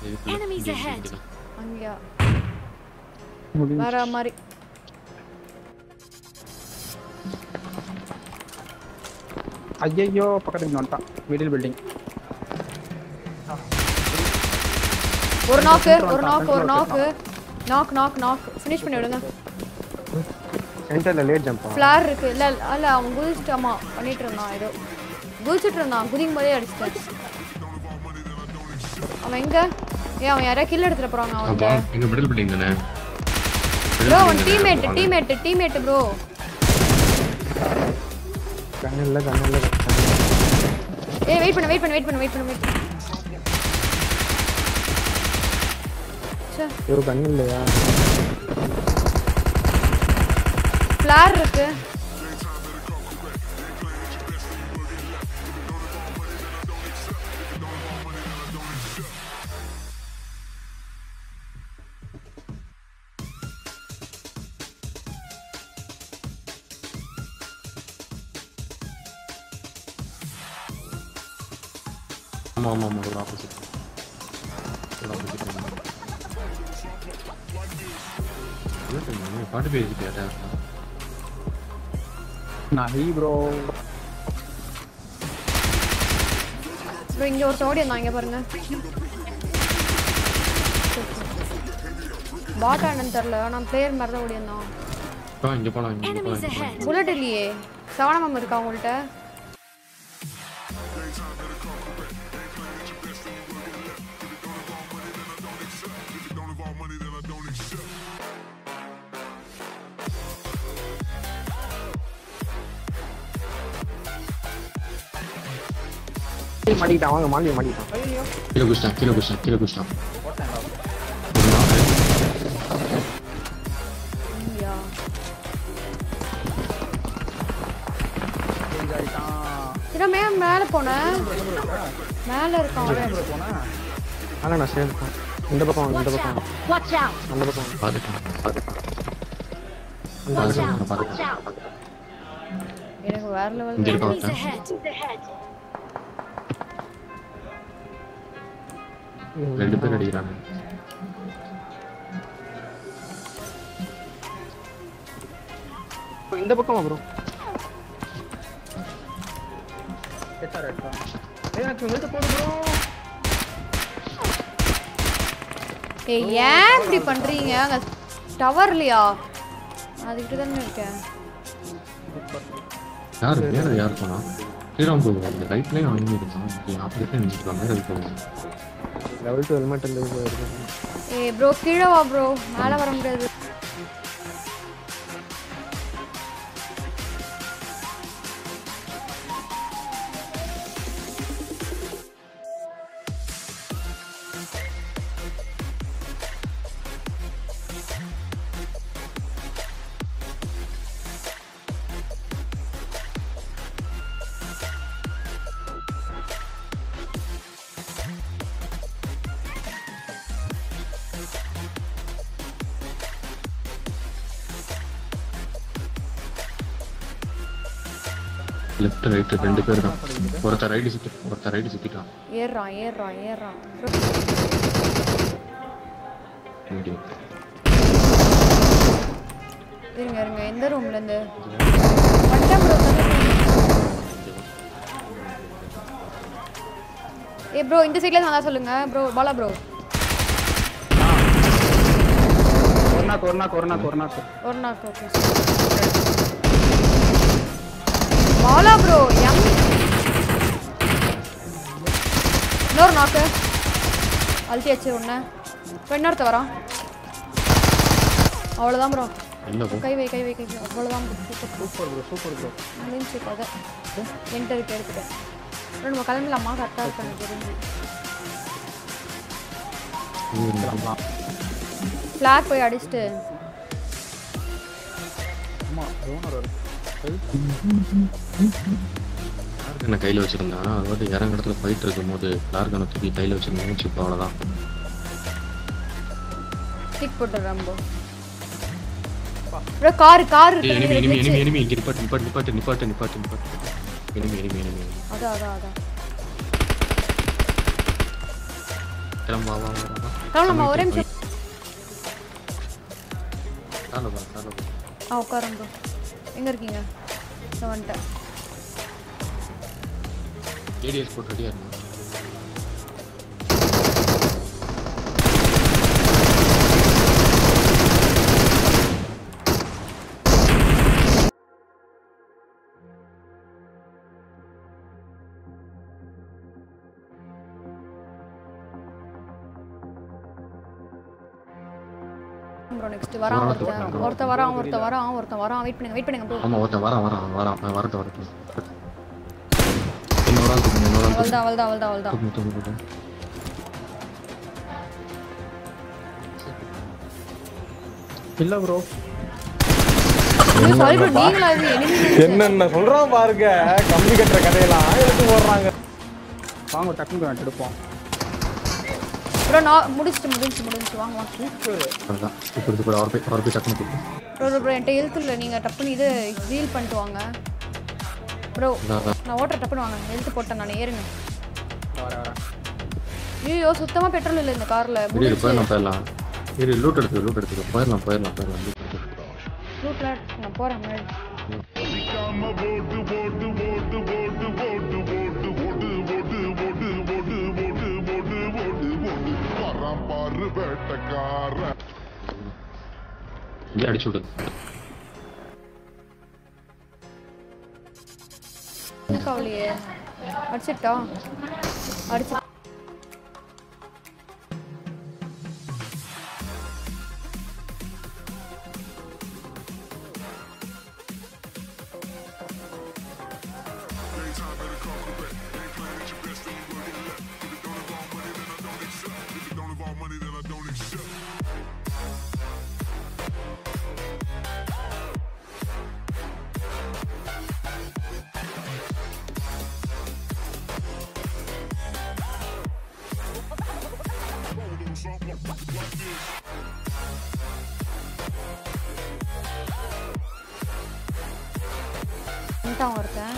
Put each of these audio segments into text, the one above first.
இதுக்குள்ள Enemies இங்க, இங்க, ahead. இங்கதான். அங்கயா முடிஞ்சு வேற மாதிரி ஐயையோ பக்கத்துக்கு வந்துட்டான் மிடில் பில்டிங் ஒரு நாக்கு ஒரு நாக்கு ஒரு நாக்கு நாக் நாக் நாக் ஃபினிஷ் பண்ணி விடுங்க சென்டர்ல லேட் ஜம்ப் ஃப்ளார் இருக்கு இல்ல இல்ல அவன் குதிச்சிட்டாமா பண்ணிட்டு இருந்தான் ஏதோ குதிச்சிட்டு இருந்தான் குதிக்கும் போதே அடிச்சிட்டேன் அவன் எங்க ஏ அவன் யாரையா கில் எடுத்துட்டு போறாங்க அவன் அப்பா எங்க மிடில் பில்டிங் தானே ப்ரோ அவன் டீம்மேட் டீம்மேட் டீம்மேட் ப்ரோ கண்ணு இல்ல கண்ணு இல்ல ஏய் வெயிட் பண்ணு வெயிட் பண்ணு வெயிட் பண்ணு வெயிட் பண்ணு வெயிட் பண்ணு ச்சே ஒரு கண்ணு இல்லையா ஃப்ளார் இருக்கு ஆமா ஆமா ஆமா ஒரு ஆப்போசிட் ஒரு ஆப்போசிட் பாட்டு பேசிட்டு யாரா நஹி ப்ரோ ப்ரோ இங்க ஒரு ஓடி இருந்தான் இங்க பாருங்க பாட் ஆனன்னு தெரியல நான் பிளேயர் மாதிரி தான் ஓடி இருந்தான் அப்பா இங்க போலாம் இங்க போலாம் Enemies இங்க போலாம் ahead. புல்லட் இல்லையே சவணமம் இருக்கா உங்கள்கிட்ட மாட்டிக்கிட்டான் வாங்க மாண்டி மாட்டிக்கிட்டான் கீழே குச்சிட்டான் கீழே குச்சிட்டான் கீழே குச்சிட்டான் ஒரு நாக்கு ஐயா இதை மே மேலே போனேன் மேலே இருக்கான் அவன். ஆனா நான் சேர்ந்தேன் இந்த பக்கம் வாங்க, இந்த பக்கம் வாங்க. Watch out! அந்த பக்கம் வாங்க. பாத்துட்டான் பாத்துட்டான் Watch பாத்துட்டான் out! Watch பாத்துட்டான் out! எனக்கு வேற லெவல் இங்க இருக்கான் Enemies ஒருத்தன். ahead! ரெண்டு பேர் அடிக்கிறாங்க இந்த பக்கம் வா ப்ரோ ஹெச்ஆர் ஹெச்ஆர் ஏய் எனக்கு வெளில போடு ப்ரோ ஏய் ஏன் இப்படி பண்றீங்க அங்க டவர்லையா அதுக்கிட்ட தானே இருக்கேன் யாரு வேற யார் போனா ஸ்ரீராம் கோவில் அந்த ரைட்லயும் அவங்க இருக்கான் ஆப்போசிட்ல நின்றுருக்காங்க அது போகும் லெவல் டூ ஹெல்மெட் இந்த இது இருக்கு ஏய் ப்ரோ கீழே வா ப்ரோ மேலே வர முடியாது லெஃப்ட் ரைட் ரெண்டு பேர் தான் ஒருத்தர் ரைடு சுத்தி ஒருத்தர் ரைடு சுத்திட்டான் ஏறுறான் ஏறுறான் ஏறுறான் இங்கே. இருங்க இருங்க எந்த ரூம்ல இருந்து வந்துட்டேன் ப்ரோ ஏ ப்ரோ இந்த சைடுல நான் சொல்லுங்க ப்ரோ பாலா ப்ரோ ஒரு நாக்கு ஒரு நாக்கு ஒரு நாக்கு ஒரு நாக்கு ஒரு நாக்கு ஓகே பாலா ப்ரோ எம் இன்னொரு நாக்கு அழுத்தியாச்சு ஒன்று இப்போ இன்னொருத்த வரான் அவ்வளோதான் ப்ரோ இல்ல போ கை வை கை வை கை வை அவ்வளோதான் bro super super bro super bro முடிஞ்சு கதை என்கிட்ட இருக்கு எடுத்துட்டேன் அப்புறம் நம்ம கிளம்பலாமா கரெக்டாக இருக்கு எனக்கு தெரிஞ்சு ஃப்ளாக் போய் அடிச்சுட்டு ஆமா டோனர் வரும் என்ன கையில வச்சிருந்தான் அதாவது இறங்க இடத்துல ஃபைட் இருக்கும் போது லார்கனை தூக்கி கையில வச்சிருந்தேன் வச்சுப்போ அவ்வளவுதான் டிக் போட்டுறேன் bro bro car car enemy enemy இருக்கு எனிமி எனிமி இங்க நிப்பாட்டு நிப்பாட்டு நிப்பாட்டு நிப்பாட்டு நிப்பாட்டு நிப்பாட்டு எனிமி எனிமி எனிமி அதான் அதான் அதான் கிளம்பு வா வா வா வா கிளம்பலாமா ஒரே நிமிஷம் காலை வா காலை வா ஆ உட்காருங்க எங்க இருக்கீங்க நான் வந்துட்டேன் ஏடிஎஸ் போட்டு ரெடியாக இருந்தேன் ப்ரோ நெக்ஸ்ட் வரான் ஒருத்தன் ஒருத்தன் வரான் ஒருத்தன் வரான் ஒருத்தன் வரான் வெயிட் பண்ணுங்க வெயிட் பண்ணுங்க ப்ரோ ஆமாம் ஒருத்தன் வரான் வரான் வரான் அவன் வரட்டும் வரட்டும் இன்னொரு ஆள் தூக்குங்க இன்னொரு ஆள் தூக்குங்க அவள்தான் அவள்தான் அவள்தான் அவள்தான் தூக்குங்க தூக்குங்க தூக்குங்க இல்ல ப்ரோ ஐயோ சாரி ப்ரோ நீங்களா இது enemy என்னென்ன சொல்றான் பாருங்க கம்பி கட்டுற கதையெல்லாம் எடுத்து போடுறாங்க வாங்க டக்குனு நான் எடுப்போம் ப்ரோ நான் முடிச்சிட்டு முடிஞ்சு முடிஞ்சு வாங்க வாங்க அவ்வளோதான் இப்போ இது கூட அவர் போய் அவர் போய் டக்குனு தூக்கு ப்ரோ ப்ரோ ப்ரோ என்கிட்ட எழுத்து இல்லை நீங்கள் டப்புன்னு இது ஹீல் பண்ணிட்டு வாங்க ப்ரோ அதான், அதான். நான் ஓட்டுற டப்புன்னு வாங்க எழுத்து போட்டேன் நான் ஏறுங்க வர வர ஐயோ சுத்தமாக பெட்ரோல் இல்லை இந்த காரில் இரு இரு போயிடலாம் போயிடலாம் இரு லூட் எடுத்துக்கோ லூட் எடுத்துக்கோ போயிடலாம் போயிடலாம் போயிடலாம் loot எடுத்துக்கோ. ரூட்டில் நான் போகிறேன் முன்னாடி பாரு வேட்டக்கார இங்கே அடிச்சு விடு எனக்கு அவளையே அடிச்சிட்டா அடிச்சு வந்துட்டான் ஒருத்தன்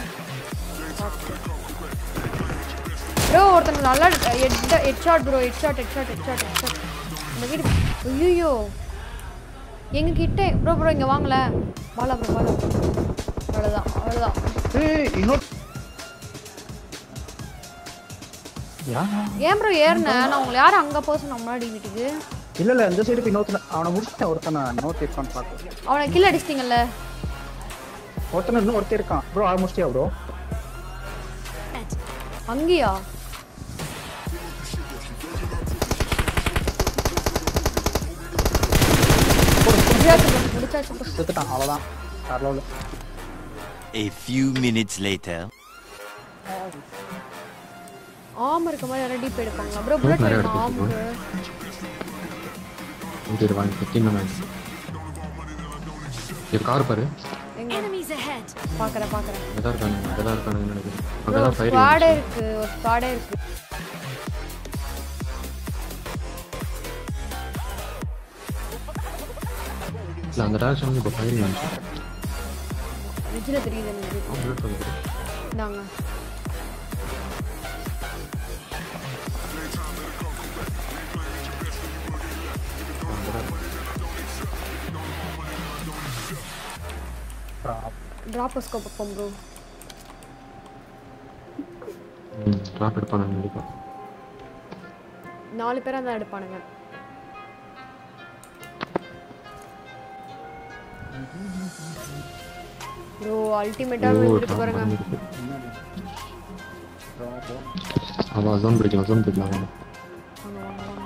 ப்ரோ ஒருத்தன் நல்லா head head shot bro head shot head shot head shot head shot இந்த வீடு ஐயோ எங்க கிட்ட ப்ரோ ப்ரோ இங்க வாங்கல பாலா ப்ரோ பாலா அவ்வளோதான் அவ்வளோதான் ஏய் இன்னொரு ஏன் ப்ரோ ஏறினேன் நான் உங்களை யாரும் அங்கே போக சொன்ன முன்னாடி வீட்டுக்கு இல்ல இல்ல இந்த சைடு இன்னொருத்தன அவனை முடிச்சிட்டேன் ஒருத்தனை இன்னொருத்தர் இருக்கான்னு பார்க்க அவனை கில் அடிச்சிட்டிங்கல்ல ஒருத்தனை இன்னும் ஒருத்தர் இருக்கான் ப்ரோ ஆள் முடிச்சிட்டியா ப்ரோ அங்கேயா முடிச்சாச்சு bro, முடிச்சாச்சு bro. செத்துட்டான் அவ்வளோதான் வரல A few minutes later. ஆம் இருக்க மாதிரி யாராவது டீப் எடுப்பாங்களா ப்ரோ புல்லட் நிறைய வேணுமா எடுத்து ஆமுக்கு இங்கே இரு வாங்கி தின்னு வாங்கி இது கார் பாரு எங்க Enemies ahead. பார்க்குறேன் பார்க்குறேன் அங்கே தான் இருக்கானுங்க அங்கே தான் இருக்கானுங்கன்னு நினைக்கிறேன் ப்ரோ அங்கே தான் ஃபயர் ஸ்குவாடே இருக்கு ஒரு ஸ்குவாடே இருக்கு இல்லை அந்த டேரக்ஷன் வந்து இப்போ ஃபயரிங் வந்துச்சு ஃப்ரிட்ஜில் தெரியுது எனக்கு புல்லட் வந்து இந்தாங்க ட்ராப் ஸ்கோப் வைப்போம் ப்ரோ ம் ட்ராப் எடுப்பானுங்க கண்டிப்பாக நாலு பேராக தான் எடுப்பானுங்க ப்ரோ அல்டிமேட்டாக ஓ வந்துட்டு ட்ராப் பாருங்க பண்ணிருக்கு அதான் ஜோன் பிடிக்கலாம் ஜோன் பிடிக்கலாம் வாங்க, வாங்க, வாங்க.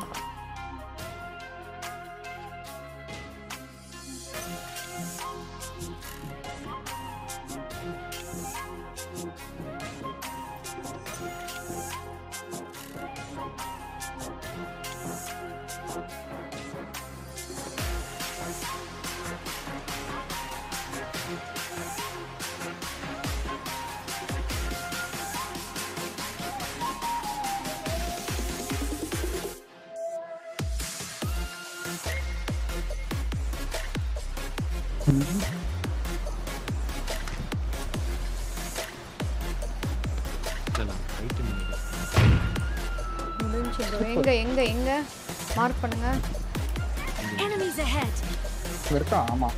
இல்லை ஃபைட்டு முடிஞ்சு ப்ரோ எங்க எங்க எங்க மார்க் பண்ணுங்க Enemies ahead! இங்க இருக்கா ஆமா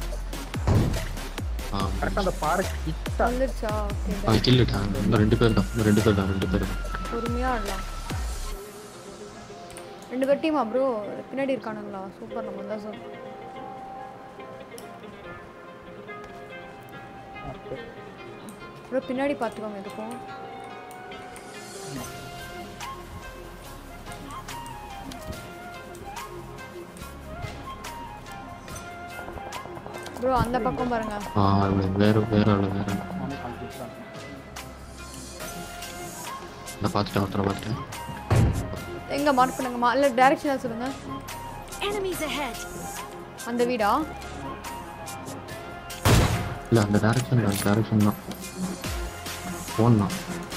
ஆ கரெக்டா அந்த பார்க் கிட்ட வந்துருச்சா ஓகே ஆ கில்லுட்டான் இன்னும் ரெண்டு பேர் தான் இன்னும் ரெண்டு பேர் தான் ரெண்டு பேர் தான் பொறுமையா ஆடலாம் ரெண்டு பேர் டீமா ப்ரோ பின்னாடி இருக்கானுங்களா சூப்பர் நம்ம தான் சார் ப்ரோ பின்னாடி பார்த்துக்கோங்க எதுக்கும் ப்ரோ அந்த பக்கம் பாருங்க ஆ அது வேற வேற ஆளு வேற ஆளு. நான் பார்த்துட்டேன் ஒருத்தரை பார்த்துட்டேன் எங்க மார்க் பண்ணுங்க மா இல்லை டைரக்ஷனாக சொல்லுங்க Enemies ahead! அந்த வீடா இல்லை அந்த டேரக்ஷன் அந்த டேரக்ஷன் தான் ஃபோன் தான்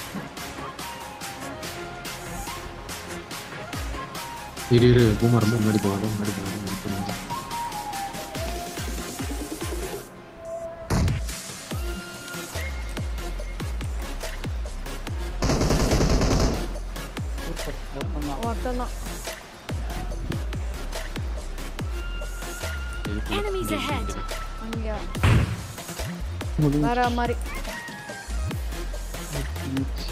இரு இரு பூமா ரொம்ப முன்னாடி போகாத முன்னாடி போகாத முன்னாடி போகாத ஒருத்தன் தான் இதுக்கு Enemies ahead! அங்கேயா வேற மாதிரி